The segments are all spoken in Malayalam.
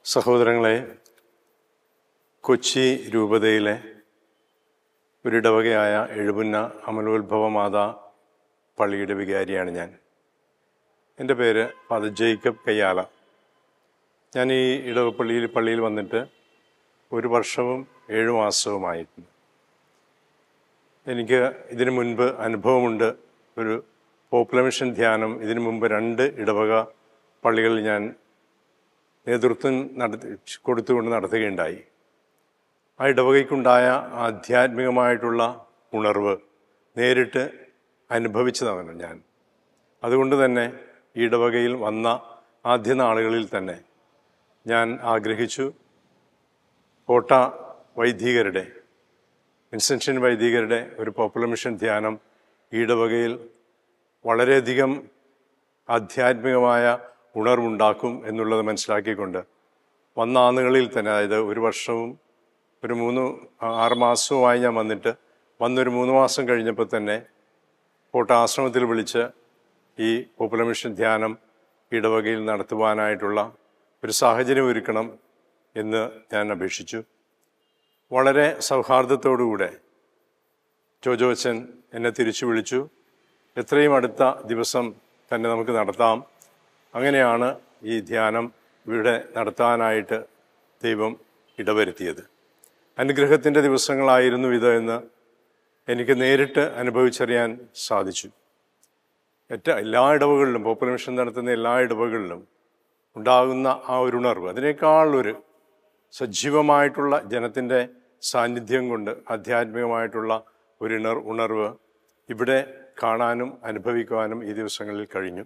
സഹോദരങ്ങളെ കൊച്ചി രൂപതയിലെ ഒരിടവകയായ എഴുപുന്ന അമലോത്ഭവ മാതാ പള്ളിയുടെ വികാരിയാണ് ഞാൻ എൻ്റെ പേര് ഫാദർ ജേക്കബ് കയ്യാല ഞാൻ ഈ ഇടവപ്പള്ളിയിൽ പള്ളിയിൽ വന്നിട്ട് ഒരു വർഷവും ഏഴു മാസവുമായിട്ടുണ്ട് എനിക്ക് ഇതിനു മുൻപ് അനുഭവമുണ്ട് ഒരു പോപ്പുലർ മിഷൻ ധ്യാനം ഇതിനു മുമ്പ് രണ്ട് ഇടവക പള്ളികളിൽ ഞാൻ നേതൃത്വം നടത്തി കൊടുത്തുകൊണ്ട് നടത്തുകയുണ്ടായി ആ ഇടവകയ്ക്കുണ്ടായ ആധ്യാത്മികമായിട്ടുള്ള ഉണർവ് നേരിട്ട് അനുഭവിച്ചതാണ് ഞാൻ അതുകൊണ്ട് തന്നെ ഈ ഇടവകയിൽ വന്ന ആദ്യ നാളുകളിൽ തന്നെ ഞാൻ ആഗ്രഹിച്ചു കോട്ട വൈദികരുടെ വിൻസെൻഷൻ വൈദികരുടെ ഒരു പോപ്പുലർ മിഷൻ ധ്യാനം ഈ ഇടവകയിൽ വളരെയധികം ആധ്യാത്മികമായ ഉണർവുണ്ടാക്കും എന്നുള്ളത് മനസ്സിലാക്കിക്കൊണ്ട് വന്ന ആളുകളിൽ തന്നെ അതായത് ഒരു വർഷവും ഒരു മൂന്ന് ആറ് മാസവുമായി ഞാൻ വന്നിട്ട് വന്നൊരു മൂന്ന് മാസം കഴിഞ്ഞപ്പോൾ തന്നെ കോട്ട ആശ്രമത്തിൽ വിളിച്ച് ഈ പോപ്പുലർ മിഷൻ ധ്യാനം ഇടവകയിൽ നടത്തുവാനായിട്ടുള്ള ഒരു സാഹചര്യം ഒരുക്കണം എന്ന് ഞാൻ അപേക്ഷിച്ചു വളരെ സൗഹാർദ്ദത്തോടുകൂടെ ജോജോച്ചൻ എന്നെ തിരിച്ചു വിളിച്ചു എത്രയും അടുത്ത ദിവസം തന്നെ നമുക്ക് നടത്താം അങ്ങനെയാണ് ഈ ധ്യാനം ഇവിടെ നടത്താനായിട്ട് ദൈവം ഇടവരുത്തിയത് അനുഗ്രഹത്തിൻ്റെ ദിവസങ്ങളായിരുന്നു ഇത് എന്ന് എനിക്ക് നേരിട്ട് അനുഭവിച്ചറിയാൻ സാധിച്ചു ഏറ്റ എല്ലാ ഇടവകളിലും പോപ്പുലർ മിഷൻ നടത്തുന്ന എല്ലാ ഇടവകളിലും ഉണ്ടാകുന്ന ആ ഒരു ഉണർവ് അതിനേക്കാൾ ഒരു സജീവമായിട്ടുള്ള ജനത്തിൻ്റെ സാന്നിധ്യം കൊണ്ട് ആധ്യാത്മികമായിട്ടുള്ള ഒരു ഉണർ ഉണർവ് ഇവിടെ കാണാനും അനുഭവിക്കുവാനും ഈ ദിവസങ്ങളിൽ കഴിഞ്ഞു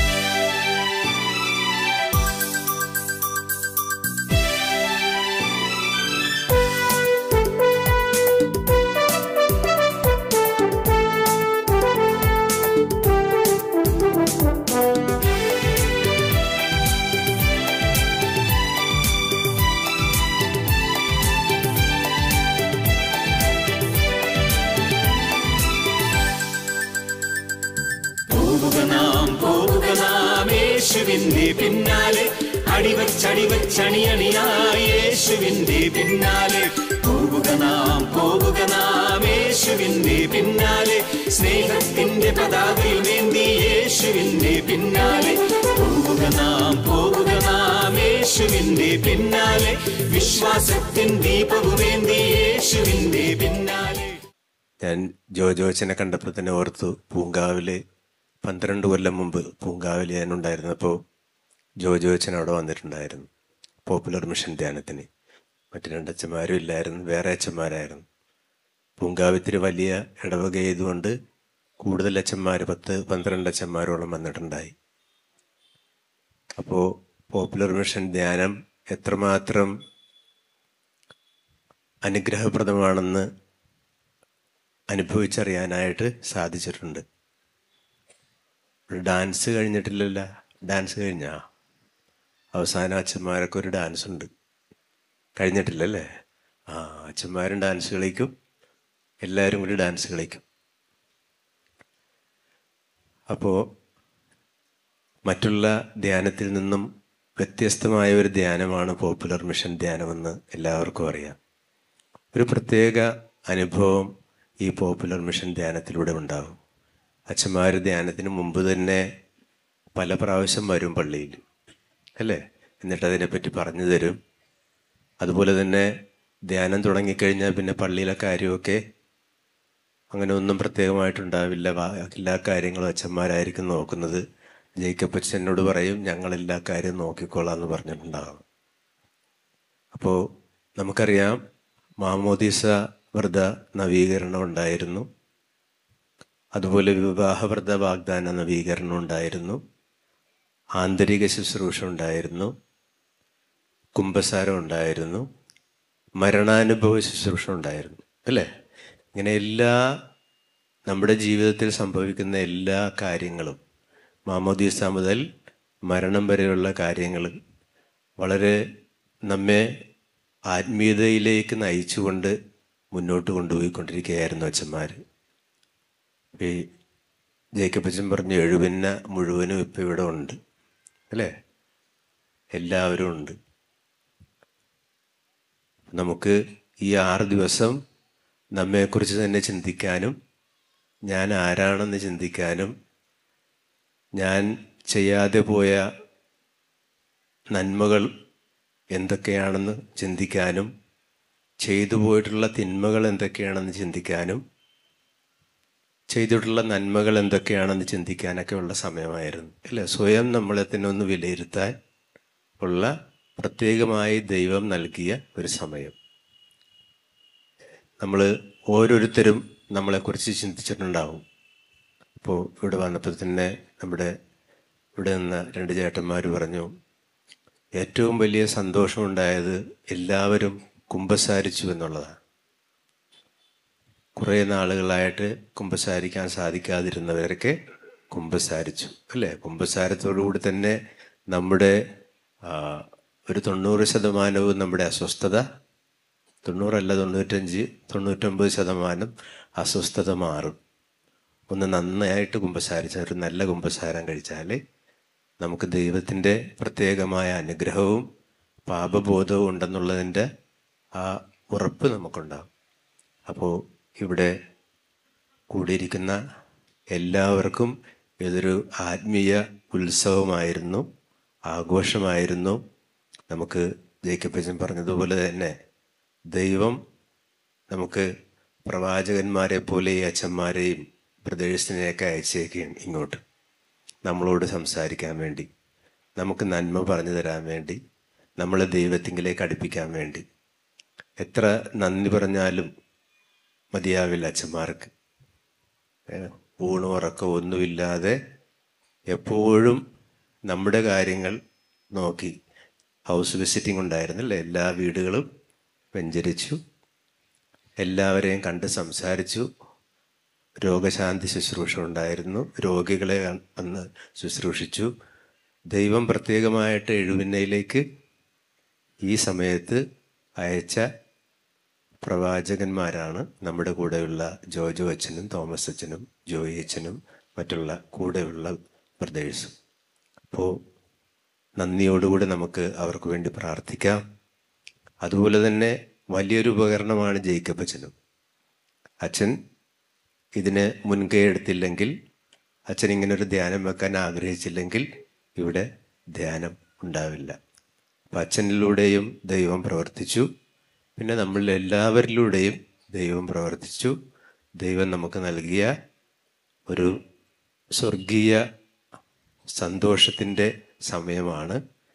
പോവുക നാം പോവുക നാം യേശുവിന്റെ പിന്നാലെ അടിവച്ചടിവച്ചണിയണിയായി യേശുവിന്റെ പിന്നാലെ പോവുക നാം പോവുക നാം യേശുവിന്റെ പിന്നാലെ സ്നേഹത്തിന്റെ പതാകയിൽ വേണ്ടി യേശുവിന്റെ പിന്നാലെ പോവുക നാം പോവുക നാം യേശുവിന്റെ പിന്നാലെ വിശ്വാസത്തിൻ ദീപവുമേന്തി യേശുവിന്റെ പിന്നാലെ ഞാൻ ജോജോച്ചനെ കണ്ടപ്പോൾ തന്നെ ഓർത്തു പൂങ്കാവിൽ പന്ത്രണ്ട് കൊല്ലം മുമ്പ് പൂങ്കാവിൽ ഞാൻ ഉണ്ടായിരുന്നപ്പോൾ ജോജോച്ചൻ അവിടെ വന്നിട്ടുണ്ടായിരുന്നു പോപ്പുലർ മിഷൻ ധ്യാനത്തിന് മറ്റു രണ്ടച്ഛന്മാരും ഇല്ലായിരുന്നു വേറെ അച്ഛന്മാരായിരുന്നു പൂങ്കാവിത്തിരി വലിയ ഇടവകയായതുകൊണ്ട് കൂടുതൽ അച്ഛന്മാർ പത്ത് പന്ത്രണ്ട് അച്ഛന്മാരോളം വന്നിട്ടുണ്ടായി അപ്പോൾ പോപ്പുലർ മിഷൻ ധ്യാനം എത്രമാത്രം അനുഗ്രഹപ്രദമാണെന്ന് അനുഭവിച്ചറിയാനായിട്ട് സാധിച്ചിട്ടുണ്ട് ഒരു ഡാൻസ് കഴിഞ്ഞിട്ടില്ലല്ല ഡാൻസ് കഴിഞ്ഞാ അവസാന അച്ഛന്മാരൊക്കെ ഒരു ഡാൻസ് ഉണ്ട് കഴിഞ്ഞിട്ടില്ലല്ലേ ആ അച്ഛന്മാരും ഡാൻസ് കളിക്കും എല്ലാവരും കൂടി ഡാൻസ് കളിക്കും അപ്പോൾ മറ്റുള്ള ധ്യാനത്തിൽ നിന്നും വ്യത്യസ്തമായ ഒരു ധ്യാനമാണ് പോപ്പുലർ മിഷൻ ധ്യാനമെന്ന് എല്ലാവർക്കും അറിയാം ഒരു പ്രത്യേക അനുഭവം ഈ പോപ്പുലർ മിഷൻ ധ്യാനത്തിലൂടെ ഉണ്ടാകും അച്ഛന്മാർ ധ്യാനത്തിന് മുമ്പ് തന്നെ പല പ്രാവശ്യം വരും പള്ളിയിൽ അല്ലേ എന്നിട്ട് അതിനെപ്പറ്റി പറഞ്ഞു തരും അതുപോലെ തന്നെ ധ്യാനം തുടങ്ങിക്കഴിഞ്ഞാൽ പിന്നെ പള്ളിയിലെ കാര്യമൊക്കെ അങ്ങനെ ഒന്നും പ്രത്യേകമായിട്ടുണ്ടാവില്ല ബാ- എല്ലാ കാര്യങ്ങളും അച്ഛന്മാരായിരിക്കും നോക്കുന്നത് ജയിക്കപ്പ് എന്നോട് പറയും ഞങ്ങൾ എല്ലാ കാര്യവും നോക്കിക്കോളാം എന്ന് പറഞ്ഞിട്ടുണ്ടാകും അപ്പോൾ നമുക്കറിയാം മാമോദീസ വ്രത നവീകരണം ഉണ്ടായിരുന്നു അതുപോലെ വിവാഹവ്രത വാഗ്ദാന നവീകരണം ഉണ്ടായിരുന്നു ആന്തരിക ശുശ്രൂഷ ഉണ്ടായിരുന്നു കുംഭസാരം ഉണ്ടായിരുന്നു മരണാനുഭവ ശുശ്രൂഷ ഉണ്ടായിരുന്നു അല്ലേ ഇങ്ങനെ എല്ലാ നമ്മുടെ ജീവിതത്തിൽ സംഭവിക്കുന്ന എല്ലാ കാര്യങ്ങളും മാമോദീസ മുതൽ മരണം വരെയുള്ള കാര്യങ്ങൾ വളരെ നമ്മെ ആത്മീയതയിലേക്ക് നയിച്ചുകൊണ്ട് മുന്നോട്ട് കൊണ്ടുപോയിക്കൊണ്ടിരിക്കുകയായിരുന്നു അച്ഛന്മാർ ഈ ജേക്കപ്പച്ചൻ പറഞ്ഞു എഴുപിന്ന മുഴുവനും ഇപ്പം ഇവിടെ ഉണ്ട് അല്ലേ എല്ലാവരും ഉണ്ട് നമുക്ക് ഈ ആറ് ദിവസം നമ്മെക്കുറിച്ച് തന്നെ ചിന്തിക്കാനും ഞാൻ ആരാണെന്ന് ചിന്തിക്കാനും ഞാൻ ചെയ്യാതെ പോയ നന്മകൾ എന്തൊക്കെയാണെന്ന് ചിന്തിക്കാനും ചെയ്തു പോയിട്ടുള്ള തിന്മകൾ എന്തൊക്കെയാണെന്ന് ചിന്തിക്കാനും ചെയ്തിട്ടുള്ള നന്മകൾ എന്തൊക്കെയാണെന്ന് ചിന്തിക്കാനൊക്കെ ഉള്ള സമയമായിരുന്നു അല്ലേ സ്വയം നമ്മളെ തന്നെ ഒന്ന് വിലയിരുത്താൻ ഉള്ള പ്രത്യേകമായി ദൈവം നൽകിയ ഒരു സമയം നമ്മൾ ഓരോരുത്തരും നമ്മളെക്കുറിച്ച് ചിന്തിച്ചിട്ടുണ്ടാവും ഇപ്പോൾ ഇവിടെ വന്നപ്പോൾ തന്നെ നമ്മുടെ ഇവിടെ നിന്ന് രണ്ട് ചേട്ടന്മാർ പറഞ്ഞു ഏറ്റവും വലിയ സന്തോഷമുണ്ടായത് എല്ലാവരും കുമ്പസാരിച്ചു എന്നുള്ളതാണ് കുറേ നാളുകളായിട്ട് കുമ്പസാരിക്കാൻ സാധിക്കാതിരുന്നവരൊക്കെ കുമ്പസാരിച്ചു അല്ലേ കുമ്പസാരത്തോടുകൂടി തന്നെ നമ്മുടെ ആ, ഒരു തൊണ്ണൂറ് ശതമാനവും നമ്മുടെ അസ്വസ്ഥത തൊണ്ണൂറല്ല തൊണ്ണൂറ്റഞ്ച് തൊണ്ണൂറ്റൊമ്പത് ശതമാനം അസ്വസ്ഥത മാറും ഒന്ന് നന്നായിട്ട് കുമ്പസാരിച്ച ഒരു നല്ല കുമ്പസാരം കഴിച്ചാൽ നമുക്ക് ദൈവത്തിൻ്റെ പ്രത്യേകമായ അനുഗ്രഹവും പാപബോധവും ഉണ്ടെന്നുള്ളതിൻ്റെ ആ ഉറപ്പ് നമുക്കുണ്ടാകും അപ്പോൾ ഇവിടെ കൂടിയിരിക്കുന്ന എല്ലാവർക്കും ഇതൊരു ആത്മീയ ഉത്സവമായിരുന്നു ആഘോഷമായിരുന്നു നമുക്ക് ജേക്കപ്പച്ചൻ പറഞ്ഞതുപോലെ തന്നെ ദൈവം നമുക്ക് പ്രവാചകന്മാരെ പോലെ ഈ അച്ഛന്മാരെയും ബ്രദേഴ്സിനെയൊക്കെ അയച്ചേക്കുകയാണ് ഇങ്ങോട്ട് നമ്മളോട് സംസാരിക്കാൻ വേണ്ടി നമുക്ക് നന്മ പറഞ്ഞു തരാൻ വേണ്ടി നമ്മളെ ദൈവത്തിങ്കിലേക്ക് അടുപ്പിക്കാൻ വേണ്ടി എത്ര നന്ദി പറഞ്ഞാലും മതിയാവില്ല അച്ഛന്മാർക്ക് ഏഹ് ഊണും ഉറക്കവും ഒന്നുമില്ലാതെ എപ്പോഴും നമ്മുടെ കാര്യങ്ങൾ നോക്കി ഹൗസ് വിസിറ്റിംഗ് ഉണ്ടായിരുന്നല്ലേ എല്ലാ വീടുകളും വെഞ്ചരിച്ചു എല്ലാവരെയും കണ്ട് സംസാരിച്ചു രോഗശാന്തി ശുശ്രൂഷ ഉണ്ടായിരുന്നു രോഗികളെ അന്ന് ശുശ്രൂഷിച്ചു ദൈവം പ്രത്യേകമായിട്ട് എഴുവിന്നയിലേക്ക് ഈ സമയത്ത് അയച്ച പ്രവാചകന്മാരാണ് നമ്മുടെ കൂടെയുള്ള ജോജോ അച്ഛനും തോമസ് അച്ഛനും ജോയി അച്ഛനും മറ്റുള്ള കൂടെയുള്ള ബ്രദേഴ്സും അപ്പോൾ നന്ദിയോടുകൂടി നമുക്ക് അവർക്ക് വേണ്ടി പ്രാർത്ഥിക്കാം അതുപോലെ തന്നെ വലിയൊരു ഉപകരണമാണ് ജേക്കബ് അച്ഛനും അച്ഛൻ ഇതിന് മുൻകൈ എടുത്തില്ലെങ്കിൽ അച്ഛൻ ഇങ്ങനെ ഒരു ധ്യാനം വെക്കാൻ ആഗ്രഹിച്ചില്ലെങ്കിൽ ഇവിടെ ധ്യാനം ഉണ്ടാവില്ല അപ്പം അച്ഛനിലൂടെയും ദൈവം പ്രവർത്തിച്ചു പിന്നെ നമ്മളിൽ എല്ലാവരിലൂടെയും ദൈവം പ്രവർത്തിച്ചു ദൈവം നമുക്ക് നൽകിയ ഒരു സ്വർഗീയ സന്തോഷത്തിൻ്റെ സമയമാണ്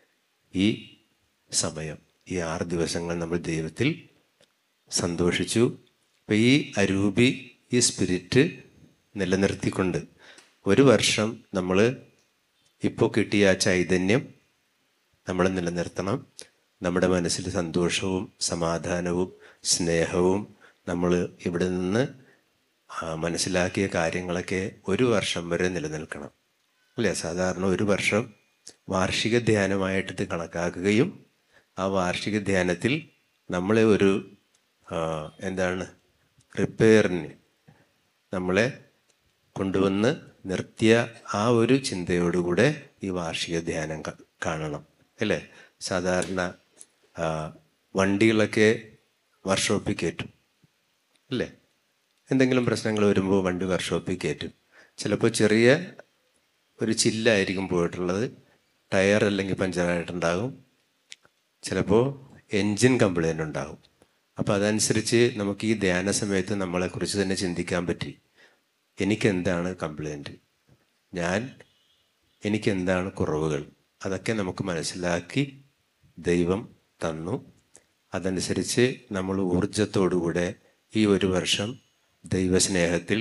ഈ സമയം ഈ ആറ് ദിവസങ്ങൾ നമ്മൾ ദൈവത്തിൽ സന്തോഷിച്ചു അപ്പം ഈ അരൂപി ഈ സ്പിരിറ്റ് നിലനിർത്തിക്കൊണ്ട് ഒരു വർഷം നമ്മൾ ഇപ്പോൾ കിട്ടിയ ആ ചൈതന്യം നമ്മൾ നിലനിർത്തണം നമ്മുടെ മനസ്സിൽ സന്തോഷവും സമാധാനവും സ്നേഹവും നമ്മൾ ഇവിടെ നിന്ന് ആ, മനസ്സിലാക്കിയ കാര്യങ്ങളൊക്കെ ഒരു വർഷം വരെ നിലനിൽക്കണം അല്ലേ സാധാരണ ഒരു വർഷം വാർഷിക ധ്യാനമായിട്ട് ഇത് കണക്കാക്കുകയും ആ വാർഷിക ധ്യാനത്തിൽ നമ്മളെ ഒരു ആ, എന്താണ് റിപ്പയറിന് നമ്മളെ കൊണ്ടുവന്ന് നിർത്തിയ ആ ഒരു ചിന്തയോടുകൂടെ ഈ വാർഷിക ധ്യാനം ക- കാണണം അല്ലേ സാധാരണ ആ, വണ്ടികളൊക്കെ വർക്ക്ഷോപ്പിൽ കയറ്റും അല്ലേ എന്തെങ്കിലും പ്രശ്നങ്ങൾ വരുമ്പോൾ വണ്ടി വർക്ക്ഷോപ്പിൽ കയറ്റും ചിലപ്പോൾ ചെറിയ ഒരു ചില്ലായിരിക്കും പോയിട്ടുള്ളത് ടയർ അല്ലെങ്കിൽ പഞ്ചറായിട്ടുണ്ടാകും ചിലപ്പോൾ എൻജിൻ കംപ്ലൈൻ്റ് ഉണ്ടാകും അപ്പോൾ അതനുസരിച്ച് നമുക്ക് ഈ ധ്യാന സമയത്ത് നമ്മളെക്കുറിച്ച് തന്നെ ചിന്തിക്കാൻ പറ്റി എനിക്കെന്താണ് കംപ്ലൈൻറ്റ് ഞാൻ എനിക്കെന്താണ് കുറവുകൾ അതൊക്കെ നമുക്ക് മനസ്സിലാക്കി ദൈവം തന്നു അതനുസരിച്ച് നമ്മൾ ഊർജത്തോടുകൂടെ ഈ ഒരു വർഷം ദൈവസ്നേഹത്തിൽ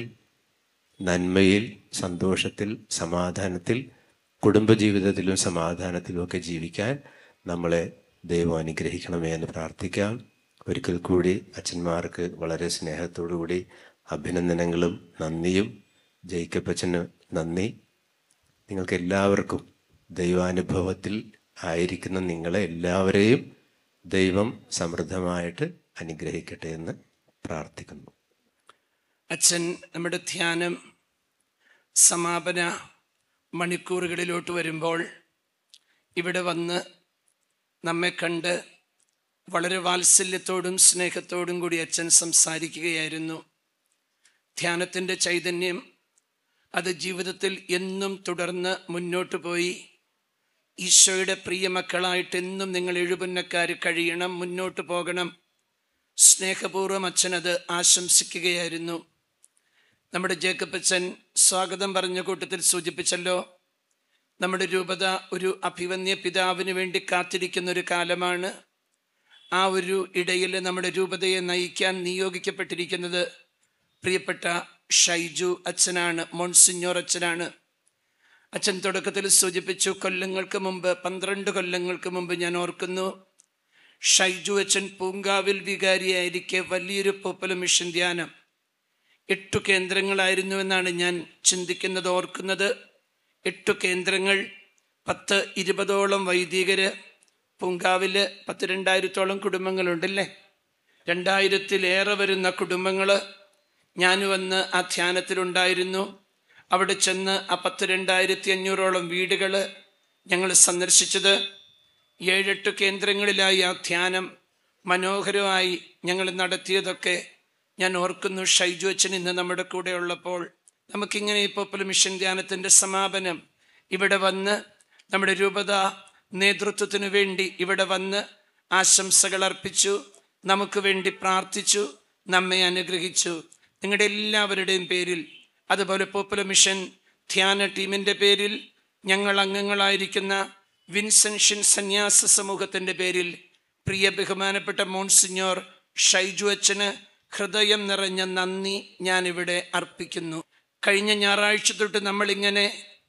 നന്മയിൽ സന്തോഷത്തിൽ സമാധാനത്തിൽ കുടുംബജീവിതത്തിലും സമാധാനത്തിലും ഒക്കെ ജീവിക്കാൻ നമ്മളെ ദൈവം അനുഗ്രഹിക്കണമേ എന്ന് പ്രാർത്ഥിക്കാം ഒരിക്കൽ കൂടി അച്ഛന്മാർക്ക് വളരെ സ്നേഹത്തോടു കൂടി അഭിനന്ദനങ്ങളും നന്ദിയും ജയിക്കപ്പച്ചന് നന്ദി നിങ്ങൾക്ക് എല്ലാവർക്കും ദൈവാനുഭവത്തിൽ ആയിരിക്കുന്ന നിങ്ങളെ എല്ലാവരെയും ദൈവം സമൃദ്ധമായിട്ട് അനുഗ്രഹിക്കട്ടെ എന്ന് പ്രാർത്ഥിക്കുന്നു അച്ഛൻ നമ്മുടെ ധ്യാനം സമാപന മണിക്കൂറുകളിലോട്ട് വരുമ്പോൾ ഇവിടെ വന്ന് നമ്മെ കണ്ട് വളരെ വാത്സല്യത്തോടും സ്നേഹത്തോടും കൂടി അച്ഛൻ സംസാരിക്കുകയായിരുന്നു ധ്യാനത്തിൻ്റെ ചൈതന്യം അത് ജീവിതത്തിൽ എന്നും തുടർന്ന് മുന്നോട്ട് പോയി ഈശോയുടെ പ്രിയ മക്കളായിട്ട് എന്നും നിങ്ങൾ എഴുപുന്നക്കാർ കഴിയണം മുന്നോട്ട് പോകണം സ്നേഹപൂർവ്വം അച്ഛനത് ആശംസിക്കുകയായിരുന്നു നമ്മുടെ ജേക്കബ് അച്ഛൻ സ്വാഗതം പറഞ്ഞ കൂട്ടത്തിൽ സൂചിപ്പിച്ചല്ലോ നമ്മുടെ രൂപത ഒരു അഭിവന്യ പിതാവിന് വേണ്ടി കാത്തിരിക്കുന്ന ഒരു കാലമാണ് ആ ഒരു ഇടയിൽ നമ്മുടെ രൂപതയെ നയിക്കാൻ നിയോഗിക്കപ്പെട്ടിരിക്കുന്നത് പ്രിയപ്പെട്ട ഷൈജു അച്ഛനാണ് മോൺസിഞ്ഞോർ അച്ഛനാണ് അച്ഛൻ തുടക്കത്തിൽ സൂചിപ്പിച്ചു കൊല്ലങ്ങൾക്ക് മുമ്പ് പന്ത്രണ്ട് കൊല്ലങ്ങൾക്ക് മുമ്പ് ഞാൻ ഓർക്കുന്നു ഷൈജു അച്ഛൻ പൂങ്കാവിൽ വികാരിയായിരിക്കെ വലിയൊരു പോപ്പുലർ മിഷൻ ധ്യാനം എട്ടു കേന്ദ്രങ്ങളായിരുന്നുവെന്നാണ് ഞാൻ ചിന്തിക്കുന്നത് ഓർക്കുന്നത് എട്ടു കേന്ദ്രങ്ങൾ പത്ത് ഇരുപതോളം വൈദികര് പൂങ്കാവിൽ പത്ത് രണ്ടായിരത്തോളം കുടുംബങ്ങളുണ്ടല്ലേ രണ്ടായിരത്തിലേറെ വരുന്ന കുടുംബങ്ങൾ ഞാനും അന്ന് ആ ധ്യാനത്തിലുണ്ടായിരുന്നു അവിടെ ചെന്ന് ആ പത്ത് രണ്ടായിരത്തി അഞ്ഞൂറോളം വീടുകൾ ഞങ്ങൾ സന്ദർശിച്ചത് ഏഴെട്ട് കേന്ദ്രങ്ങളിലായി ആ ധ്യാനം മനോഹരമായി ഞങ്ങൾ നടത്തിയതൊക്കെ ഞാൻ ഓർക്കുന്നു ഷൈജു അച്ഛൻ ഇന്ന് നമ്മുടെ കൂടെ ഉള്ളപ്പോൾ നമുക്കിങ്ങനെ ഈ പോപ്പുലർ മിഷൻ ധ്യാനത്തിൻ്റെ സമാപനം ഇവിടെ വന്ന് നമ്മുടെ രൂപത നേതൃത്വത്തിനു വേണ്ടി ഇവിടെ വന്ന് ആശംസകൾ അർപ്പിച്ചു നമുക്ക് വേണ്ടി പ്രാർത്ഥിച്ചു നമ്മെ അനുഗ്രഹിച്ചു നിങ്ങളുടെ എല്ലാവരുടെയും പേരിൽ അതുപോലെ പോപ്പുലർ മിഷൻ ധ്യാന ടീമിൻ്റെ പേരിൽ ഞങ്ങൾ അംഗങ്ങളായിരിക്കുന്ന വിൻസെൻഷൻ സന്യാസ സമൂഹത്തിൻ്റെ പേരിൽ പ്രിയ ബഹുമാനപ്പെട്ട മോൺസിഞ്ഞോർ ഷൈജു അച്ഛന് ഹൃദയം നിറഞ്ഞ നന്ദി ഞാനിവിടെ അർപ്പിക്കുന്നു കഴിഞ്ഞ ഞായറാഴ്ച തൊട്ട് നമ്മളിങ്ങനെ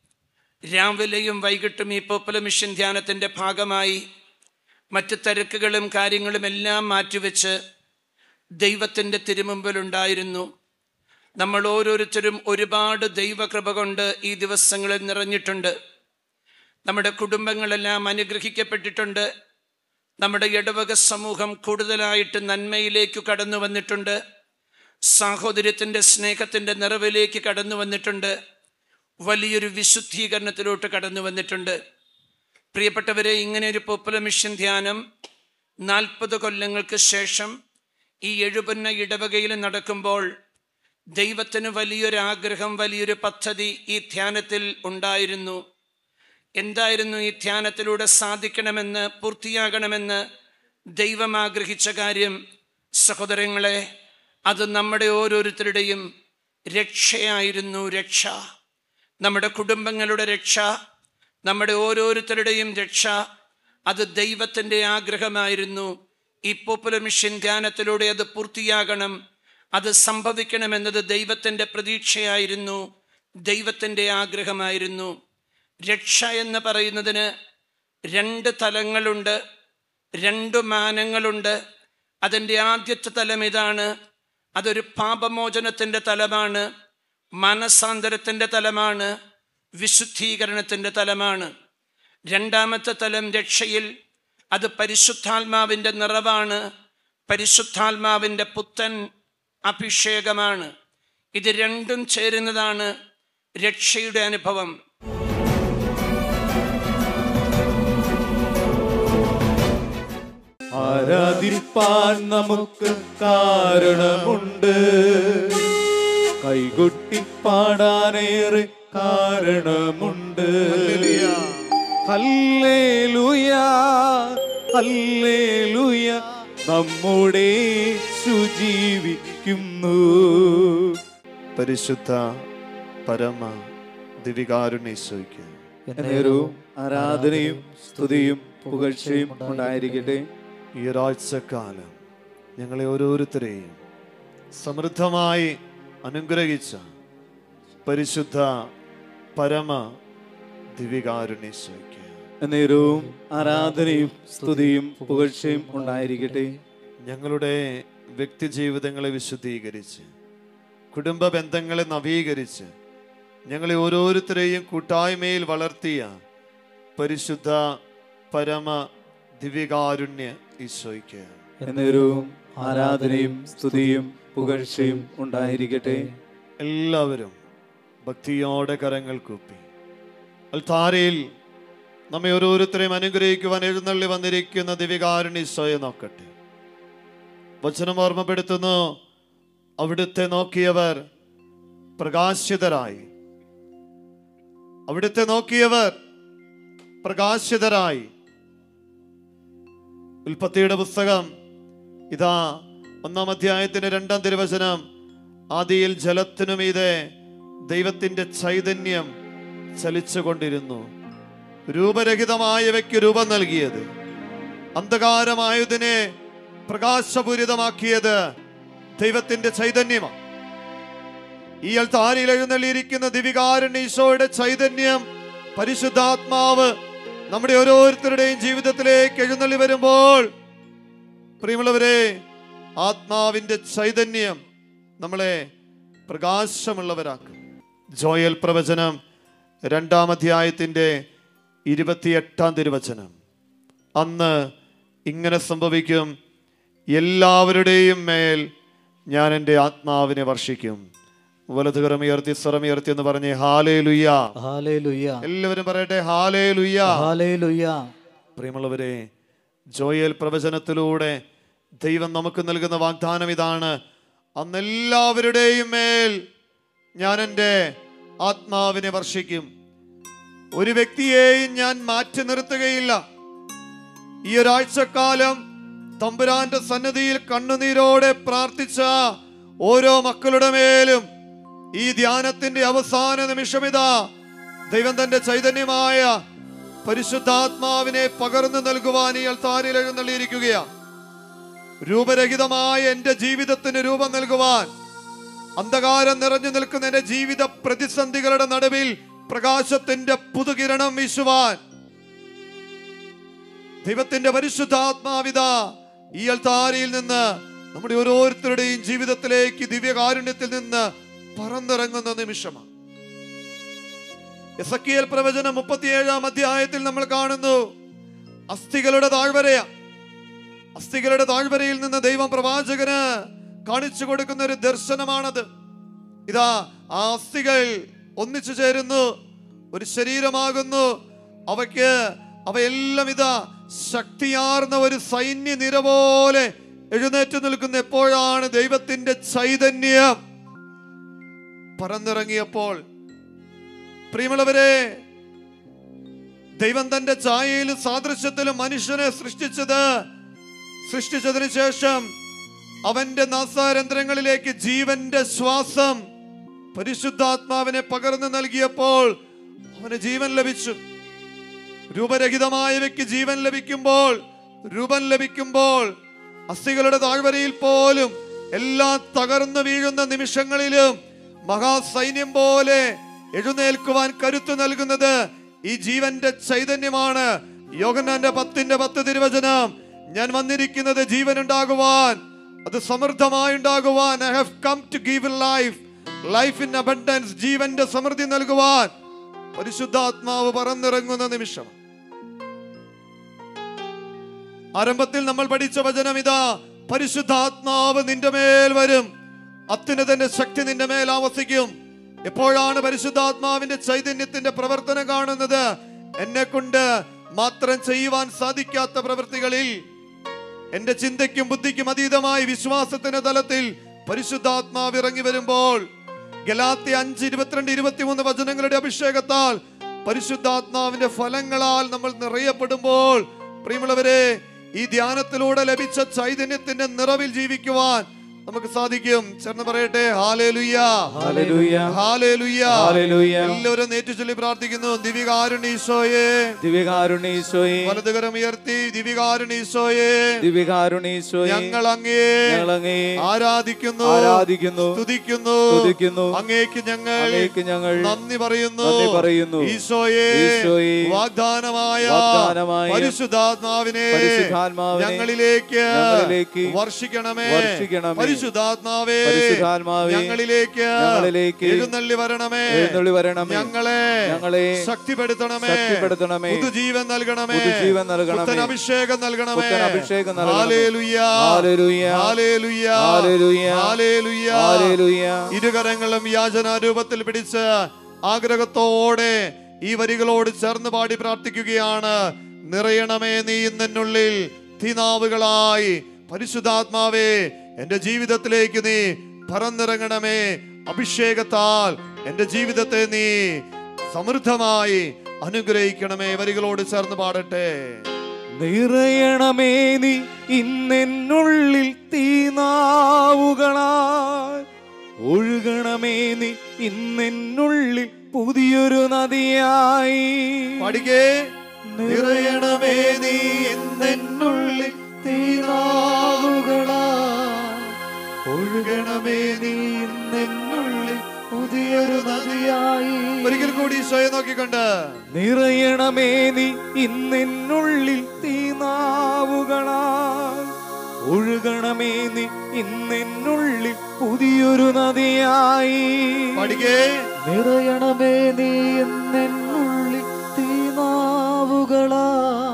രാവിലെയും വൈകിട്ടും ഈ പോപ്പുലർ മിഷൻ ധ്യാനത്തിൻ്റെ ഭാഗമായി മറ്റ് തിരക്കുകളും കാര്യങ്ങളും എല്ലാം മാറ്റിവെച്ച് ദൈവത്തിൻ്റെ തിരുമുമ്പിലുണ്ടായിരുന്നു നമ്മൾ ഓരോരുത്തരും ഒരുപാട് ദൈവകൃപ കൊണ്ട് ഈ ദിവസങ്ങളിൽ നിറഞ്ഞിട്ടുണ്ട് നമ്മുടെ കുടുംബങ്ങളെല്ലാം അനുഗ്രഹിക്കപ്പെട്ടിട്ടുണ്ട് നമ്മുടെ ഇടവക സമൂഹം കൂടുതലായിട്ട് നന്മയിലേക്ക് കടന്നു വന്നിട്ടുണ്ട് സാഹോദര്യത്തിൻ്റെ സ്നേഹത്തിൻ്റെ നിറവിലേക്ക് കടന്നു വന്നിട്ടുണ്ട് വലിയൊരു വിശുദ്ധീകരണത്തിലോട്ട് കടന്നു വന്നിട്ടുണ്ട് പ്രിയപ്പെട്ടവരെ ഇങ്ങനെ ഒരു പോപ്പുലർ മിഷൻ ധ്യാനം നാൽപ്പത് കൊല്ലങ്ങൾക്ക് ശേഷം ഈ എഴുപന്ന ഇടവകയിൽ നടക്കുമ്പോൾ ദൈവത്തിന് വലിയൊരു ആഗ്രഹം വലിയൊരു പദ്ധതി ഈ ധ്യാനത്തിൽ ഉണ്ടായിരുന്നു എന്തായിരുന്നു ഈ ധ്യാനത്തിലൂടെ സാധിക്കണമെന്ന് പൂർത്തിയാകണമെന്ന് ദൈവം ആഗ്രഹിച്ച കാര്യം സഹോദരങ്ങളെ അത് നമ്മുടെ ഓരോരുത്തരുടെയും രക്ഷയായിരുന്നു രക്ഷ നമ്മുടെ കുടുംബങ്ങളുടെ രക്ഷ നമ്മുടെ ഓരോരുത്തരുടെയും രക്ഷ അത് ദൈവത്തിൻ്റെ ആഗ്രഹമായിരുന്നു ഈ പോപ്പുലർ മിഷൻ ധ്യാനത്തിലൂടെ അത് പൂർത്തിയാകണം അത് സംഭവിക്കണമെന്നത് ദൈവത്തിൻ്റെ പ്രതീക്ഷയായിരുന്നു ദൈവത്തിൻ്റെ ആഗ്രഹമായിരുന്നു രക്ഷ എന്ന് പറയുന്നതിന് രണ്ട് തലങ്ങളുണ്ട് രണ്ട് മാനങ്ങളുണ്ട് അതിൻ്റെ ആദ്യത്തെ തലം ഇതാണ് അതൊരു പാപമോചനത്തിൻ്റെ തലമാണ് മാനസാന്തരത്തിൻ്റെ തലമാണ് വിശുദ്ധീകരണത്തിൻ്റെ തലമാണ് രണ്ടാമത്തെ തലം രക്ഷയിൽ അത് പരിശുദ്ധാത്മാവിൻ്റെ നിറവാണ് പരിശുദ്ധാത്മാവിൻ്റെ പുത്തൻ അഭിഷേകമാണ് ഇത് രണ്ടും ചേരുന്നതാണ് രക്ഷയുടെ അനുഭവം ആരാധിപ്പാൻ നമുക്ക് കാരണമുണ്ട് കൈകൊട്ടി പാടാനേറെ കാരണമുണ്ട് ഹല്ലേലൂയ ഹല്ലേലൂയ നമ്മുടെ സുജീവിക്കുന്നു പരിശുദ്ധ പരമ ദിവികാരുണ്യേശോയ്ക്ക് നേരവും ആരാധനയും സ്തുതിയും പുകഴ്ചയും ഉണ്ടായിരിക്കട്ടെ ഈ ഒരാഴ്ചക്കാലം ഞങ്ങളെ ഓരോരുത്തരെയും സമൃദ്ധമായി അനുഗ്രഹിച്ച പരിശുദ്ധ പരമ ദിവികാരുണ്യേശോയ്ക്ക് നേരവും ആരാധനയും സ്തുതിയും പുകഴ്ചയും ഉണ്ടായിരിക്കട്ടെ ഞങ്ങളുടെ വ്യക്തി ജീവിതങ്ങളെ വിശുദ്ധീകരിച്ച് കുടുംബ ബന്ധങ്ങളെ നവീകരിച്ച് ഞങ്ങളെ ഓരോരുത്തരെയും കൂട്ടായ്മയിൽ വളർത്തിയ പരിശുദ്ധ പരമ ദിവ്യകാരുണ്യ ഈശോയ്ക്ക് നേരവും ആരാധനയും സ്തുതിയും പുകഴ്ചയും ഉണ്ടായിരിക്കട്ടെ എല്ലാവരും ഭക്തിയോടെ കരങ്ങൾ കൂപ്പി അൽത്താരയിൽ നമ്മെ ഓരോരുത്തരെയും അനുഗ്രഹിക്കുവാൻ എഴുന്നള്ളി വന്നിരിക്കുന്ന ദിവികാരുണീശോയെ നോക്കട്ടെ വചനം ഓർമ്മപ്പെടുത്തുന്നു അവിടുത്തെ നോക്കിയവർ പ്രകാശിതരായി അവിടുത്തെ നോക്കിയവർ പ്രകാശിതരായി ഉൽപ്പത്തിയുടെ പുസ്തകം ഇതാ ഒന്നാം അധ്യായത്തിന്റെ രണ്ടാം തിരുവചനം ആദിയിൽ ജലത്തിനു മീതെ ദൈവത്തിന്റെ ചൈതന്യം ചലിച്ചുകൊണ്ടിരുന്നു രൂപരഹിതമായവയ്ക്ക് രൂപം നൽകിയത് അന്ധകാരമായതിനെ പ്രകാശപൂരിതമാക്കിയത് ദൈവത്തിന്റെ ചൈതന്യമാണ് ഈ അൽത്താരിയിൽ എഴുന്നള്ളിയിരിക്കുന്ന ദിവികാരൻ ഈശോയുടെ ചൈതന്യം പരിശുദ്ധാത്മാവ് നമ്മുടെ ഓരോരുത്തരുടെയും ജീവിതത്തിലേക്ക് എഴുന്നള്ളി വരുമ്പോൾ പ്രിയമുള്ളവരെ ആത്മാവിന്റെ ചൈതന്യം നമ്മളെ പ്രകാശമുള്ളവരാക്കും ജോയൽ പ്രവചനം രണ്ടാം അധ്യായത്തിന്റെ ഇരുപത്തിയെട്ടാം തിരുവചനം അന്ന് ഇങ്ങനെ സംഭവിക്കും എല്ലാവരുടെയും മേൽ ഞാൻ എൻ്റെ ആത്മാവിനെ വർഷിക്കും വലതുകരമുയർത്തി സ്വരമുയർത്തി എന്ന് പറഞ്ഞ് ഹാലേ ലുയ്യ ഹാലേലുയ്യ എല്ലാവരും പറയട്ടെ ഹാലേ ലുയ്യ ഹാലേലുയ്യ പ്രിയമുള്ളവരെ ജോയൽ പ്രവചനത്തിലൂടെ ദൈവം നമുക്ക് നൽകുന്ന വാഗ്ദാനം ഇതാണ് അന്ന് എല്ലാവരുടെയും മേൽ ഞാൻ എൻ്റെ ആത്മാവിനെ വർഷിക്കും ഒരു വ്യക്തിയെയും ഞാൻ മാറ്റി നിർത്തുകയില്ല ഈ ഒരാഴ്ചക്കാലം തമ്പുരാന്റെ സന്നദ്ധിയിൽ കണ്ണുനീരോടെ പ്രാർത്ഥിച്ച ഓരോ മക്കളുടെ മേലും ഈ ധ്യാനത്തിന്റെ അവസാന നിമിഷമിതാ ദൈവം തന്റെ ചൈതന്യമായ പരിശുദ്ധാത്മാവിനെ പകർന്നു നൽകുവാൻ ഈ അൾത്താരിൽ എഴുന്നള്ളിയിരിക്കുകയാണ് രൂപരഹിതമായ എന്റെ ജീവിതത്തിന് രൂപം നൽകുവാൻ അന്ധകാരം നിറഞ്ഞു നിൽക്കുന്ന എന്റെ ജീവിത പ്രതിസന്ധികളുടെ നടുവിൽ പ്രകാശത്തിന്റെ പുതുകിരണം വീശുവാൻ ദൈവത്തിന്റെ പരിശുദ്ധാത്മാവിത ഈ അൾത്താരയിൽ നിന്ന് നമ്മുടെ ഓരോരുത്തരുടെയും ജീവിതത്തിലേക്ക് ദിവ്യകാരുണ്യത്തിൽ നിന്ന് പറന്നിറങ്ങുന്ന നിമിഷമാണ് എസക്കിയൽ പ്രവചനം മുപ്പത്തിയേഴാം അധ്യായത്തിൽ നമ്മൾ കാണുന്നു അസ്ഥികളുടെ താഴ്വരയ അസ്ഥികളുടെ താഴ്വരയിൽ നിന്ന് ദൈവം പ്രവാചകന് കാണിച്ചു കൊടുക്കുന്ന ഒരു ദർശനമാണത് ഇതാ ആ അസ്ഥികൾ ഒന്നിച്ചു ചേരുന്നു ഒരു ശരീരമാകുന്നു അവയ്ക്ക് അവയെല്ലാം ഇതാ ശക്തിയാർന്ന ഒരു സൈന്യ നിര പോലെ എഴുന്നേറ്റ് നിൽക്കുന്ന എപ്പോഴാണ് ദൈവത്തിന്റെ ചൈതന്യം പറന്നിറങ്ങിയപ്പോൾ പ്രിയമുള്ളവരെ ദൈവം തന്റെ ഛായയിലും സാദൃശ്യത്തിലും മനുഷ്യനെ സൃഷ്ടിച്ചത് സൃഷ്ടിച്ചതിന് ശേഷം അവന്റെ നാസാരന്ധ്രങ്ങളിലേക്ക് ജീവന്റെ ശ്വാസം പരിശുദ്ധാത്മാവിനെ പകർന്നു നൽകിയപ്പോൾ അവന് ജീവൻ ലഭിച്ചു രൂപരഹിതമായവയ്ക്ക് ജീവൻ ലഭിക്കുമ്പോൾ രൂപം ലഭിക്കുമ്പോൾ അസ്ഥികളുടെ താഴ്വരയിൽ പോലും എല്ലാം തകർന്നു വീഴുന്ന നിമിഷങ്ങളിലും മഹാസൈന്യം പോലെ എഴുന്നേൽക്കുവാൻ കരുത്തു നൽകുന്നത് ഈ ജീവന്റെ ചൈതന്യമാണ് യോഗനാന്റെ പത്തിന്റെ പത്ത് തിരുവചനം ഞാൻ വന്നിരിക്കുന്നത് ജീവൻ ഉണ്ടാകുവാൻ അത് സമൃദ്ധമായി ഉണ്ടാകുവാൻ I have come to give life life in abundance ജീവന്റെ സമൃദ്ധി നൽകുവാൻ പരിശുദ്ധാത്മാവ് പറന്നിറങ്ങുന്ന നിമിഷം ആരംഭത്തിൽ നമ്മൾ പഠിച്ച വചനം ഇതാ പരിശുദ്ധാത്മാവ് നിന്റെ മേൽ വരും അത്യുന്നതന്റെ ശക്തി നിന്റെ മേൽ ആവസിക്കും എപ്പോഴാണ് പരിശുദ്ധാത്മാവിന്റെ ചൈതന്യത്തിന്റെ പ്രവർത്തനം കാണുന്നത് എന്നെ കൊണ്ട് മാത്രം ചെയ്യുവാൻ സാധിക്കാത്ത പ്രവൃത്തികളിൽ എന്റെ ചിന്തയ്ക്കും ബുദ്ധിക്കും അതീതമായ വിശ്വാസത്തിന്റെ തലത്തിൽ പരിശുദ്ധാത്മാവ് ഇറങ്ങി വരുമ്പോൾ ഗലാത്തി അഞ്ച് ഇരുപത്തിരണ്ട് ഇരുപത്തിമൂന്ന് വചനങ്ങളുടെ അഭിഷേകത്താൽ പരിശുദ്ധാത്മാവിന്റെ ഫലങ്ങളാൽ നമ്മൾ നിറയപ്പെടുമ്പോൾ പ്രിയമുള്ളവരെ ഈ ധ്യാനത്തിലൂടെ ലഭിച്ച ചൈതന്യത്തിന്റെ നിറവിൽ ജീവിക്കുവാൻ നമുക്ക് സാധിക്കും ചേർന്ന് പറയട്ടെ ഹാലേലുയ്യ ഹാലേലൂയ ഹാലേലുയ്യ ഹാലേലൂയ എല്ലാവരും നേറ്റു ചൊല്ലി പ്രാർത്ഥിക്കുന്നു ദിവികാരുണീശോയെ ദിവ്യകാരുണീശോയെ വലതുകരം ഉയർത്തി ദിവികാരുണീശോയെ ദിവ്യകാരുണീശോയെ ഞങ്ങൾ അങ്ങേ ഞങ്ങൾ അങ്ങേ ആരാധിക്കുന്നു ആരാധിക്കുന്നു സ്തുതിക്കുന്നു സ്തുതിക്കുന്നു അങ്ങേക്ക് ഞങ്ങൾ അങ്ങേക്ക് ഞങ്ങൾ നന്ദി പറയുന്നു നന്ദി പറയുന്നു. ഈശോയെ ഈശോയെ വാഗ്ദാനമായ വാഗ്ദാനമായ പരിശുദ്ധാത്മാവിനെ പരിശുദ്ധാത്മാവിനെ ഞങ്ങളിലേക്ക് ഞങ്ങളിലേക്ക് വർഷിക്കണമേ വർഷിക്കണമേ. പരിശുദ്ധാത്മാവേ പരിശുദ്ധാത്മാവേ ഞങ്ങളിലേക്ക് ഞങ്ങളിലേക്ക് എഴുന്നള്ളി വരണമേ എഴുന്നള്ളി വരണമേ. ഞങ്ങളെ ഞങ്ങളെ ശക്തിപ്പെടുത്തണമേ ശക്തിപ്പെടുത്തണമേ. പുതുജീവൻ നൽകണമേ പുതുജീവൻ നൽകണമേ. പുത്തൻ അഭിഷേകം നൽകണമേ പുത്തൻ അഭിഷേകം നൽകണമേ. ഹാലേലുയ്യ ഹാലേലൂയ. ഹാലേലുയ്യ ഹാലേലൂയ. ഹാലേലുയ്യ ഹാലേലൂയ. ഇരുകരങ്ങളും യാചനാ രൂപത്തിൽ പിടിച്ച് ആഗ്രഹത്തോടെ ഈ വരികളോട് ചേർന്ന് പാടി പ്രാർത്ഥിക്കുകയാണ് നിറയണമേ നീ ഇന്നുള്ളിൽ തീനാവുകളായി പരിശുദ്ധാത്മാവേ എന്റെ ജീവിതത്തിലേക്ക് നീ പറന്നിറങ്ങണമേ അഭിഷേകത്താൽ എന്റെ ജീവിതത്തെ നീ സമൃദ്ധമായി അനുഗ്രഹിക്കണമേ വരികളോട് ചേർന്ന് പാടട്ടെ നിറയണമേ നീ ഇന്നെന്നുള്ളിൽ തീനാവുകളായി ഒഴുകണമേ നീ ഇന്നെന്നുള്ളിൽ പുതിയൊരു നദിയായി പാടിക്കേ നിറയണമേ നീ എന്നെന്നുള്ളിൽ തീനാവുകളായി ഒഴുകണമേ നീ എന്നെന്നുള്ളിൽ പുതിയൊരു നദിയായി ഒരിക്കൽ കൂടി സ്വയം നോക്കിക്കൊണ്ട് നിറയണമേ നീ ഇന്നെന്നുള്ളിൽ തീനാവുകളായി ഒഴുകണമേ നീ ഇന്നെന്നുള്ളിൽ പുതിയൊരു നദിയായി പാടിക്കേ നിറയണമേ നീ എന്നെന്നുള്ളിൽ തീനാവുകളാ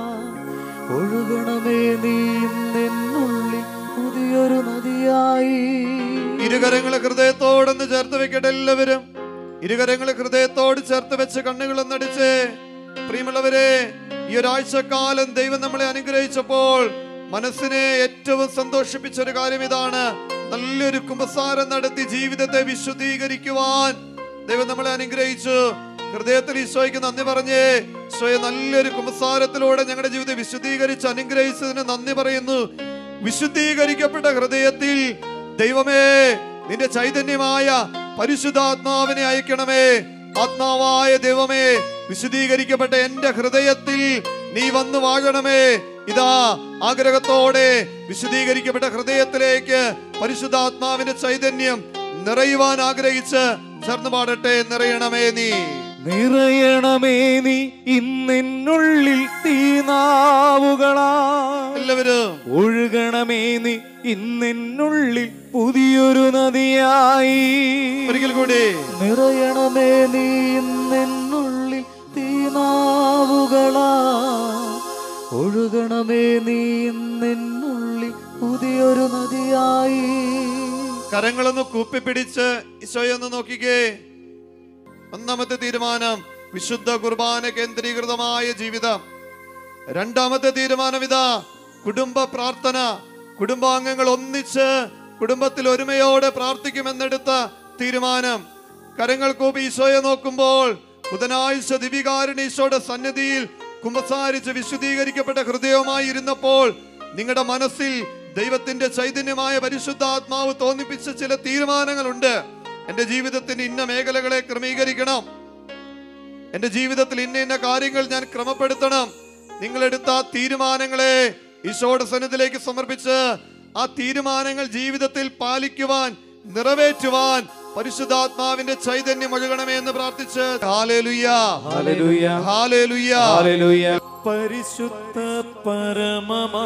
ഒഴുകണമേ നീ എന്നെന്നുള്ളിൽ പുതിയൊരു നദിയായി ഇരുകരങ്ങളെ ഹൃദയത്തോടൊന്ന് ചേർത്ത് വെക്കട്ടെ എല്ലാവരും ഇരുകരങ്ങളെ ഹൃദയത്തോട് ചേർത്ത് വെച്ച് കണ്ണുകളൊന്നടിച്ച് പ്രിയമുള്ളവരെ ഈ ഒരാഴ്ചക്കാലം ദൈവം നമ്മളെ അനുഗ്രഹിച്ചപ്പോൾ മനസ്സിനെ ഏറ്റവും സന്തോഷിപ്പിച്ച ഒരു കാര്യം ഇതാണ് നല്ലൊരു കുമ്പസാരം നടത്തി ജീവിതത്തെ വിശുദ്ധീകരിക്കുവാൻ ദൈവം നമ്മളെ അനുഗ്രഹിച്ചു ഹൃദയത്തിൽ ഈശോയ്ക്ക് നന്ദി പറഞ്ഞേ ഈശോയെ നല്ലൊരു കുമ്പസാരത്തിലൂടെ ഞങ്ങളുടെ ജീവിതത്തെ വിശുദ്ധീകരിച്ച് അനുഗ്രഹിച്ചതിന് നന്ദി പറയുന്നു വിശുദ്ധീകരിക്കപ്പെട്ട ഹൃദയത്തിൽ ദൈവമേ നിന്റെ ചൈതന്യമായ പരിശുദ്ധാത്മാവിനെ അയക്കണമേ ആത്മാവായ ദൈവമേ വിശുദ്ധീകരിക്കപ്പെട്ട എന്റെ ഹൃദയത്തിൽ നീ വന്നു വാഴണമേ ഇതാ ആഗ്രഹത്തോടെ വിശുദ്ധീകരിക്കപ്പെട്ട ഹൃദയത്തിലേക്ക് പരിശുദ്ധാത്മാവിന്റെ ചൈതന്യം നിറയുവാൻ ആഗ്രഹിച്ച് ചേർന്ന് പാടട്ടെ നിറയണമേ നീ നിറയണമേ നീ ഇന്നെന്നുള്ളിൽ തീനാവുകളാ എല്ലാവരും ഒഴുകണമേ നീ ഇന്നെന്നുള്ളിൽ പുതിയൊരു നദിയായി ഒരിക്കൽ കൂടി നിറയണമേ നീ ഇന്നെന്നുള്ളിൽ തീനാവുകളാ ഒഴുകണമേ നീ ഇന്നെന്നുള്ളിൽ പുതിയൊരു നദിയായി കരങ്ങളൊന്ന് കൂപ്പിപ്പിടിച്ച് ഈശോയൊന്ന് നോക്കിക്കേ ഒന്നാമത്തെ തീരുമാനം വിശുദ്ധ കുർബാന കേന്ദ്രീകൃതമായ ജീവിതം രണ്ടാമത്തെ തീരുമാനം ഇതാ കുടുംബ പ്രാർത്ഥന കുടുംബാംഗങ്ങൾ ഒന്നിച്ച് കുടുംബത്തിൽ ഒരുമയോടെ പ്രാർത്ഥിക്കുമെന്നെടുത്ത തീരുമാനം കരങ്ങൾ കൂപ്പി ഈശോയെ നോക്കുമ്പോൾ ബുധനാഴ്ച ദിവികാരുണ ഈശോയുടെ സന്നിധിയിൽ കുമ്പസാരിച്ച് വിശുദ്ധീകരിക്കപ്പെട്ട ഹൃദയവുമായി ഇരുന്നപ്പോൾ നിങ്ങളുടെ മനസ്സിൽ ദൈവത്തിന്റെ ചൈതന്യമായ പരിശുദ്ധാത്മാവ് തോന്നിപ്പിച്ച ചില തീരുമാനങ്ങളുണ്ട് എന്റെ ജീവിതത്തിന് ഇന്ന മേഖലകളെ ക്രമീകരിക്കണം എന്റെ ജീവിതത്തിൽ ഇന്ന ഇന്ന കാര്യങ്ങൾ ഞാൻ ക്രമപ്പെടുത്തണം നിങ്ങളെടുത്ത ആ തീരുമാനങ്ങളെ ഈശോയുടെ സന്നിധിയിലേക്ക് സമർപ്പിച്ച് ആ തീരുമാനങ്ങൾ ജീവിതത്തിൽ പാലിക്കുവാൻ നിറവേറ്റുവാൻ പരിശുദ്ധാത്മാവിന്റെ ചൈതന്യം ഒഴുകണമേ എന്ന് പ്രാർത്ഥിച്ച് ഹാലേലുയ്യ ഹല്ലേലൂയ ഹാലേലുയ്യ ഹല്ലേലൂയ പരിശുദ്ധ പരമമാ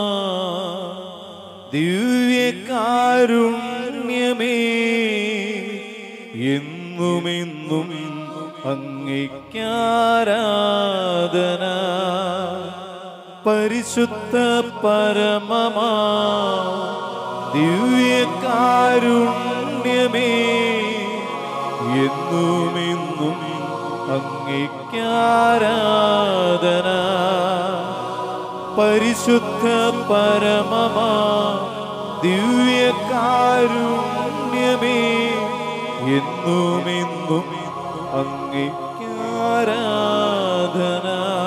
ദിവ്യകാരുണ്യമേ എന്നുമെന്നും അംഗീകാരാധന പരിശുദ്ധ പരമമാ ദിവ്യകാരുണ്യമേ എന്നുമെന്നും അംഗീകാരാധന പരിശുദ്ധ പരമമാ ദിവ്യകാരുണ്യമേ എന്നുമെന്നും അംഗീകാരാധന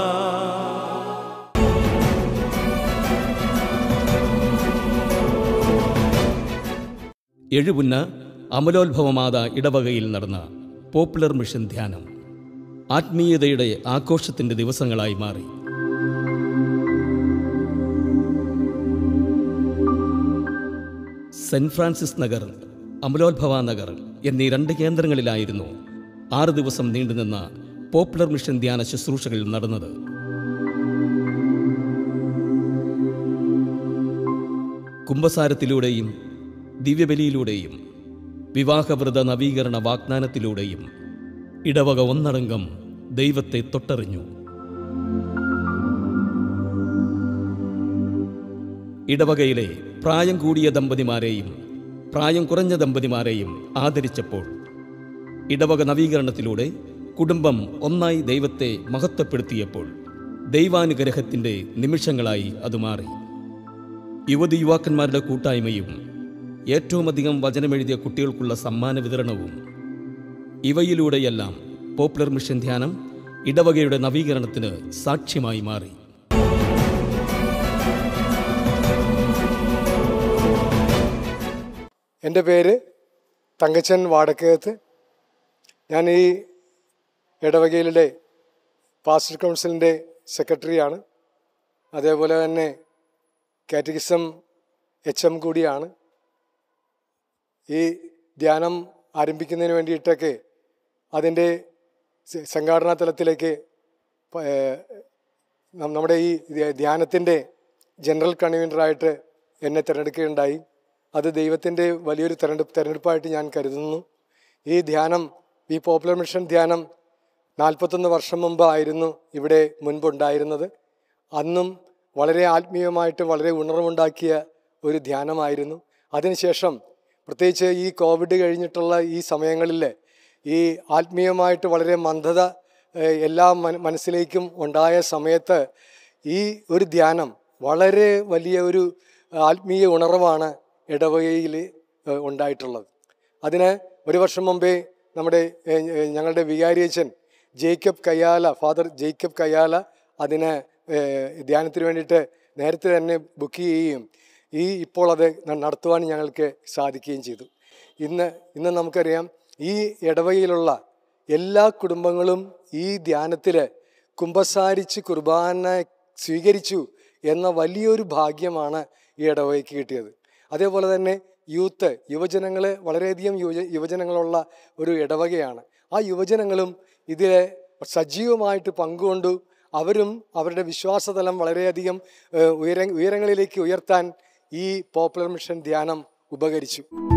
എഴുപുന്ന അമലോത്ഭവമാത ഇടവകയിൽ നടന്ന പോപ്പുലർ മിഷൻ ധ്യാനം ആത്മീയതയുടെ ആഘോഷത്തിൻ്റെ ദിവസങ്ങളായി മാറി സെൻറ് ഫ്രാൻസിസ് നഗർ അമലോത്ഭവ നഗർ എന്നീ രണ്ട് കേന്ദ്രങ്ങളിലായിരുന്നു ആറ് ദിവസം നീണ്ടുനിന്ന പോപ്പുലർ മിഷൻ ധ്യാന ശുശ്രൂഷകൾ നടന്നത് കുംഭസാരത്തിലൂടെയും ദിവ്യബലിയിലൂടെയും വിവാഹവ്രത നവീകരണ വാഗ്ദാനത്തിലൂടെയും ഇടവക ഒന്നടങ്കം ദൈവത്തെ തൊട്ടറിഞ്ഞു ഇടവകയിലെ പ്രായം കൂടിയ ദമ്പതിമാരെയും പ്രായം കുറഞ്ഞ ദമ്പതിമാരെയും ആദരിച്ചപ്പോൾ ഇടവക നവീകരണത്തിലൂടെ കുടുംബം ഒന്നായി ദൈവത്തെ മഹത്വപ്പെടുത്തിയപ്പോൾ ദൈവാനുഗ്രഹത്തിൻ്റെ നിമിഷങ്ങളായി അത് മാറി യുവതി യുവാക്കന്മാരുടെ കൂട്ടായ്മയും ഏറ്റവുമധികം വചനമെഴുതിയ കുട്ടികൾക്കുള്ള സമ്മാന വിതരണവും ഇവയിലൂടെയെല്ലാം പോപ്പുലർ മിഷൻ ധ്യാനം ഇടവകയുടെ നവീകരണത്തിന് സാക്ഷ്യമായി മാറി എൻ്റെ പേര് തങ്കച്ചൻ വാടക്കകത്ത് ഞാൻ ഈ ഇടവകയിലെ പാസ്റ്റർ കൗൺസിലിൻ്റെ സെക്രട്ടറിയാണ് അതേപോലെ തന്നെ കാറ്റഗിസം എച്ച് എം കൂടിയാണ് ഈ ധ്യാനം ആരംഭിക്കുന്നതിന് വേണ്ടിയിട്ടൊക്കെ അതിൻ്റെ സ- സംഘാടനാ തലത്തിലേക്ക് പ- ഏഹ് നം- നമ്മുടെ ഈ ധ്യ- ധ്യാനത്തിൻ്റെ ജനറൽ കൺവീനറായിട്ട് എന്നെ തിരഞ്ഞെടുക്കുകയുണ്ടായി അത് ദൈവത്തിൻ്റെ വലിയൊരു തെരഞ്ഞെടുപ്പ് തെരഞ്ഞെടുപ്പായിട്ട് ഞാൻ കരുതുന്നു ഈ ധ്യാനം ഈ പോപ്പുലർ മിഷൻ ധ്യാനം നാൽപ്പത്തൊന്ന് വർഷം മുമ്പായിരുന്നു ഇവിടെ മുൻപുണ്ടായിരുന്നത് അന്നും വളരെ ആത്മീയമായിട്ട് വളരെ ഉണർവുണ്ടാക്കിയ ഒരു ധ്യാനമായിരുന്നു അതിനുശേഷം പ്രത്യേകിച്ച് ഈ കോവിഡ് കഴിഞ്ഞിട്ടുള്ള ഈ സമയങ്ങളിൽ ഈ ആത്മീയമായിട്ട് വളരെ മന്ദത ഏഹ്, എല്ലാ മന മനസ്സിലേക്കും ഉണ്ടായ സമയത്ത് ഈ ഒരു ധ്യാനം വളരെ വലിയ ഒരു ആത്മീയ ഉണർവാണ് ഇടവകയിൽ ഏഹ്, ഉണ്ടായിട്ടുള്ളത് അതിന് ഒരു വർഷം മുമ്പേ നമ്മുടെ ഏഹ്, ഏഹ്, ഞങ്ങളുടെ വികാരിയച്ചൻ Jacob Kayyala father Jacob Kayyala അതിന് ഏഹ്, ധ്യാനത്തിന് വേണ്ടിയിട്ട് നേരത്തെ തന്നെ ബുക്ക് ചെയ്യുകയും ഈ ഇപ്പോൾ അത് ന- നടത്തുവാൻ ഞങ്ങൾക്ക് സാധിക്കുകയും ചെയ്തു ഇന്ന് ഇന്ന് നമുക്കറിയാം ഈ ഇടവകയിലുള്ള എല്ലാ കുടുംബങ്ങളും ഈ ധ്യാനത്തിൽ കുമ്പസാരിച്ച് കുർബാന സ്വീകരിച്ചു എന്ന വലിയൊരു ഭാഗ്യമാണ് ഈ ഇടവകയ്ക്ക് കിട്ടിയത് അതേപോലെ തന്നെ യൂത്ത് യുവജനങ്ങൾ വളരെയധികം യുവജ യുവജനങ്ങളുള്ള ഒരു ഇടവകയാണ് ആ യുവജനങ്ങളും ഇതിൽ സജീവമായിട്ട് പങ്കുകൊണ്ടു അവരും അവരുടെ വിശ്വാസതലം വളരെയധികം ഏഹ്, ഉയര ഉയരങ്ങളിലേക്ക് ഉയർത്താൻ ഈ പോപ്പുലർ മിഷൻ ധ്യാനം ഉപകരിച്ചു